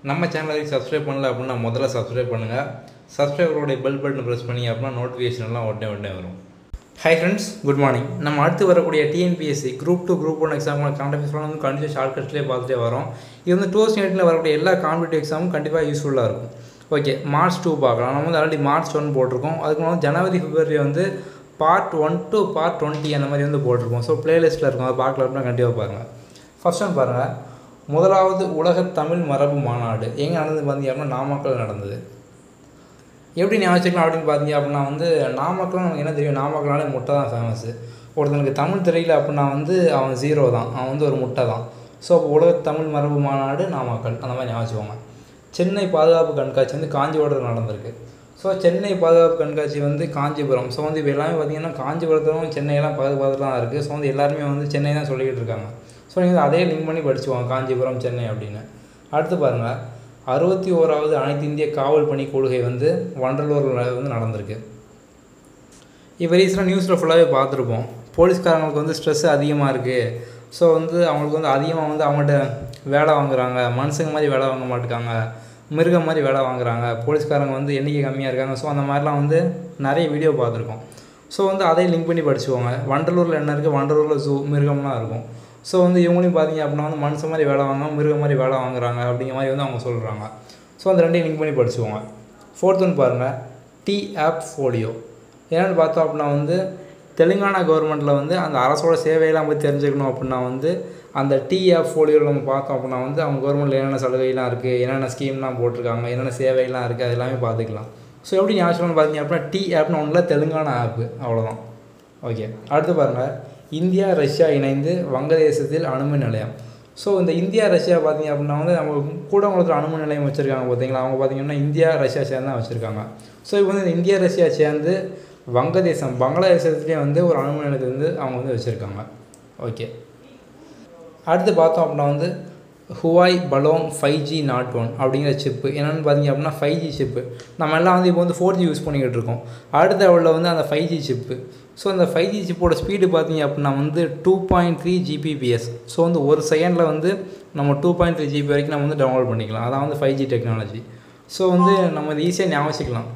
நம்ம சேனலுக்கு சப்ஸ்கிரைப் பண்ணல அப்படின்னா முதல்ல சப்ஸ்கிரைப் பண்ணுங்கள் சப்ஸ்கிரைபருடைய பெல் பட்டன் ப்ரெஸ் பண்ணி அப்படின்னா நோட்டிஃபிகேஷன் எல்லாம் உடனே உடனே வரும் ஹாய் ஃப்ரெண்ட்ஸ் குட் மார்னிங் நம்ம அடுத்து வரக்கூடிய TNPSC group two group one exam content வந்து கண்டிப்பாக ஷார்ட் கட்ஸ்லேயே பார்த்துட்டே வரோம் இது வந்து டூ தௌசண்ட் வரக்கூடிய எல்லா காம்படிட்டிவ் எக்ஸாமும் கண்டிப்பாக யூஸ்ஃபுல்லாக இருக்கும் ஓகே மார்ச் டூ பார்க்கலாம் நம்ம வந்து ஆல்ரெடி மார்ச் ஒன் போட்டிருக்கோம் அதுக்கு வந்து ஜனவரி பிப்ரவரி வந்து part one to part twenty அந்த மாதிரி வந்து போட்டிருக்கோம் ஸோ பிளேலிஸ்ட்டில் இருக்கும் அதை பார்க்கல அப்படின்னா கண்டிப்பாக பாருங்கள் ஃபர்ஸ்ட் ஒன் பாருங்கள் முதலாவது உலக தமிழ் மரபு மாநாடு எங்கே நடந்தது பார்த்தீங்க அப்படின்னா நாமக்கல் நடந்தது எப்படி ஞாபகம் வச்சுக்கலாம் அப்படின்னு பார்த்தீங்க அப்படின்னா வந்து நாமக்கல் நமக்கு என்ன தெரியும் நாமக்கல்னாலே முட்டை தான் ஃபேமஸ்ஸு ஒருத்தனுக்கு தமிழ் தெரியல அப்படின்னா வந்து அவன் ஜீரோ தான் அவன் வந்து ஒரு முட்டை தான் ஸோ அப்போ உலக தமிழ் மரபு மாநாடு நாமக்கல் அந்த மாதிரி ஞாபகம் வச்சுக்கோங்க சென்னை பாதுகாப்பு கண்காட்சி வந்து காஞ்சிபுரத்தில் நடந்திருக்கு ஸோ சென்னை பாதுகாப்பு கண்காட்சி வந்து காஞ்சிபுரம் ஸோ வந்து இப்போ எல்லாமே பார்த்தீங்கன்னா காஞ்சிபுரத்திலும் சென்னையெல்லாம் பக்கத்து பக்கத்தில் தான் இருக்குது ஸோ வந்து எல்லாருமே வந்து சென்னை தான் சொல்லிக்கிட்டு இருக்காங்க ஸோ நீங்கள் அதே லிங்க் பண்ணி படிச்சுவாங்க காஞ்சிபுரம் சென்னை அப்படின்னு அடுத்து பாருங்கள் அறுபத்தி ஓராவது அனைத்து இந்திய காவல் பணி கொள்கை வந்து வண்டலூரில் வந்து நடந்திருக்கு இப்போ ரீசெண்டாக நியூஸில் ஃபுல்லாகவே பார்த்துருப்போம் போலீஸ்காரங்களுக்கு வந்து ஸ்ட்ரெஸ் அதிகமாக இருக்குது ஸோ வந்து அவங்களுக்கு வந்து அதிகமாக வந்து அவங்கள்ட்ட வேலை வாங்குறாங்க மனுஷங்க மாதிரி வேலை வாங்க மாட்டுக்காங்க மிருகம் மாதிரி வேலை வாங்குறாங்க போலீஸ்காரங்க வந்து எண்ணிக்கை கம்மியாக இருக்காங்க ஸோ அந்த மாதிரிலாம் வந்து நிறைய வீடியோ பார்த்துருக்கோம் ஸோ வந்து அதையும் லிங்க் பண்ணி படிச்சுக்கோங்க வண்டலூரில் என்ன இருக்குது வண்டலூரில் ஜூ மிருகம்லாம் இருக்கும் ஸோ வந்து இவங்களையும் பார்த்தீங்க அப்படின்னா வந்து மனுஷன் மாதிரி வேலை வாங்க மிருகம் மாதிரி வேலை வாங்குறாங்க அப்படிங்கிற மாதிரி வந்து அவங்க சொல்கிறாங்க ஸோ அந்த ரெண்டையும் லிங்க் பண்ணி படிச்சுக்கோங்க ஃபோர்த் ஒன் பாருங்கள் டி ஆப் ஃபோலியோ என்னென்னு பார்த்தோம் அப்படின்னா வந்து தெலுங்கானா கவர்மெண்ட்டில் வந்து அந்த அரசோட சேவையெல்லாம் போய் தெரிஞ்சுக்கணும் அப்படின்னா வந்து அந்த டி ஆப் ஃபோலியோவில் நம்ம பார்த்தோம் அப்படின்னா வந்து அவங்க கவர்மெண்ட்டில் என்னென்ன சலுகைலாம் இருக்குது என்னென்ன ஸ்கீம்லாம் போட்டிருக்காங்க என்னென்ன சேவைலாம் இருக்குது அது எல்லாமே பார்த்துக்கலாம் ஸோ எப்படி ஞாபகம் பார்த்தீங்க அப்படின்னா டி ஆப்னு ஒன்றில் தெலுங்கானா ஆப்பு அவ்வளோதான் ஓகே அடுத்து பாருங்கள் இந்தியா ரஷ்யா இணைந்து வங்கதேசத்தில் அணுமின் நிலையம் ஸோ இந்த இந்தியா ரஷ்யா பார்த்தீங்க அப்படின்னா வந்து நம்ம கூடங்குளத்தில் அணுமின் நிலையம் வச்சுருக்காங்க பார்த்தீங்களா அவங்க பார்த்தீங்கன்னா இந்தியா ரஷ்யா சேர்ந்து தான் வச்சுருக்காங்க ஸோ இப்போ வந்து இந்த இந்தியா ரஷ்யா சேர்ந்து வங்கதேசம் பங்களாதேசத்துலேயே வந்து ஒரு அணுமின் நிலையத்தை வந்து அவங்க வந்து வச்சுருக்காங்க ஓகே அடுத்து பார்த்தோம் அப்படின்னா வந்து Huawei Balong five G naught one அப்படிங்கிற சிப்பு என்னென்னு பார்த்தீங்க அப்படின்னா ஃபைவ் ஜி சிப்பு நம்ம எல்லாம் வந்து இப்போ வந்து ஃபோர் ஜி யூஸ் பண்ணிக்கிட்டு இருக்கோம் அடுத்த லெவலில் வந்து அந்த ஃபைவ் ஜி சிப்பு ஸோ அந்த ஃபைவ் ஜி சிப்போட ஸ்பீடு பார்த்தீங்க அப்படின்னா வந்து two point three GBPS so வந்து ஒரு செகண்டில் வந்து நம்ம டூ பாயிண்ட் த்ரீ ஜிபி வரைக்கும் நம்ம வந்து டவுன்லோட் பண்ணிக்கலாம் அதான் வந்து ஃபைவ் ஜி டெக்னாலஜி ஸோ வந்து நம்ம இது ஈஸியாக ஞாபகம் வச்சுக்கலாம்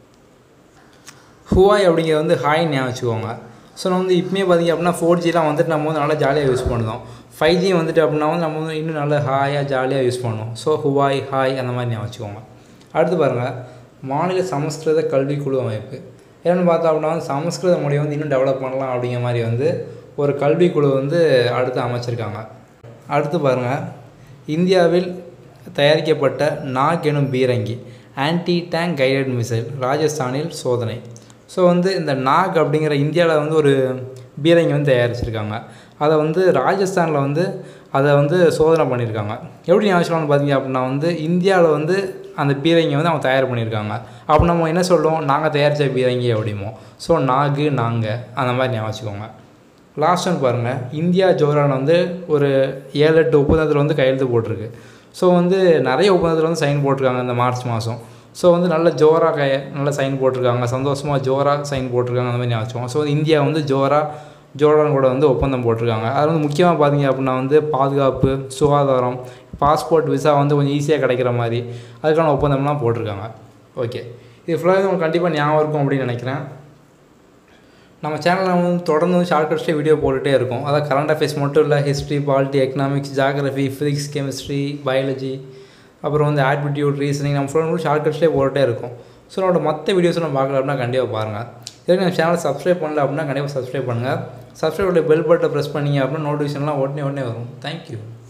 ஹுவாய் அப்படிங்கிறது வந்து ஹாய் ஞாபகம் வச்சுக்கோங்க ஸோ நம்ம வந்து இப்போயே பார்த்திங்க அப்படின்னா ஃபோர் ஜிலாம் வந்துட்டு நம்ம வந்து நல்லா ஜாலியாக யூஸ் பண்ணுறோம் ஃபைவ் ஜி வந்துட்டு அப்படின்னா வந்து நம்ம வந்து இன்னும் நல்லா ஹாயாக ஜாலியாக யூஸ் பண்ணுவோம் ஸோ ஹுவாய் ஹாய் அந்த மாதிரி ஞாபகம் வச்சுக்கோங்க அடுத்து பாருங்கள் மாநில சமஸ்கிருத கல்விக்குழு அமைப்பு என்னென்னு பார்த்தா அப்படின்னா வந்து சமஸ்கிருத மொழியை வந்து இன்னும் டெவலப் பண்ணலாம் அப்படிங்கிற மாதிரி வந்து ஒரு கல்விக்குழு வந்து அடுத்து அமைச்சிருக்காங்க அடுத்து பாருங்கள் இந்தியாவில் தயாரிக்கப்பட்ட நாக் எனும் பீரங்கி ஆன்டி டேங்க் கைடட் மிசைல் ராஜஸ்தானில் சோதனை ஸோ வந்து இந்த நாக் அப்படிங்கிற இந்தியாவில் வந்து ஒரு பீரங்கி வந்து தயாரிச்சிருக்காங்க அதை வந்து ராஜஸ்தானில் வந்து அதை வந்து சோதனை பண்ணியிருக்காங்க எப்படி ஞாபகம் பார்த்தீங்க அப்படின்னா வந்து இந்தியாவில் வந்து அந்த பீரங்கி வந்து அவங்க தயார் பண்ணியிருக்காங்க அப்போ நம்ம என்ன சொல்லுவோம் நாங்கள் தயாரித்த பீரங்கி அப்படிமோ ஸோ நாகு நாங்கள் அந்த மாதிரி ஞாபகம் வச்சுக்கோங்க லாஸ்ட் ஒன் பாருங்கள் இந்தியா ஜோரான் வந்து ஒரு ஏழு எட்டு ஒப்பந்தத்தில் வந்து கையெழுத்து போட்டிருக்கு ஸோ வந்து நிறைய ஒப்பந்தத்தில் வந்து சைன் போட்டிருக்காங்க இந்த மார்ச் மாதம் ஸோ வந்து நல்ல ஜோராக கை நல்ல சைன் போட்டிருக்காங்க சந்தோஷமாக ஜோராக சைன் போட்டிருக்காங்க அந்த மாதிரி ஞாபகம் ஸோ இந்தியா வந்து ஜோராக ஜோர்டான் கூட வந்து ஒப்பந்தம் போட்டிருக்காங்க அது வந்து முக்கியமாக பார்த்தீங்க அப்படின்னா வந்து பாதுகாப்பு சுகாதாரம் பாஸ்போர்ட் விசா வந்து கொஞ்சம் ஈஸியாக கிடைக்கிற மாதிரி அதுக்கான ஒப்பந்தம்லாம் போட்டிருக்காங்க ஓகே இது ஃபுல்லாக உங்களுக்கு கண்டிப்பாக ஞாபகம் இருக்கும் அப்படின்னு நினைக்கிறேன் நம்ம சேனலில் வந்து தொடர்ந்து வந்து ஷார்ட் கட்ஸ்லேயே வீடியோ போட்டுகிட்டே இருக்கும் அதாவது கரண்ட் அஃபேர்ஸ் மட்டும் இல்லை history polity economics geography physics chemistry biology அப்புறம் வந்து ஆட்டிடியூட் ரீசனிங் நம்ம ஃபுல்லாக ஷார்ட் கட்ஸ்லேயே போட்டுகிட்டே இருக்கும் ஸோ நம்மளோட மற்ற வீடியோஸ் நம்ம பார்க்கல அப்படின்னா கண்டிப்பாக பாருங்கள் இதுக்கு நம்ம சேனலை சப்ஸ்கிரைப் பண்ணல அப்படின்னா கண்டிப்பாக சப்ஸ்கிரைப் பண்ணுங்கள் சப்ஸ்கிரைப் பெல் பட்டை ப்ரெஸ் பண்ணிங்க அப்படின்னா நோட்டிஃபிகேஷன்லாம் உடனே உடனே வரும் தேங்க்யூ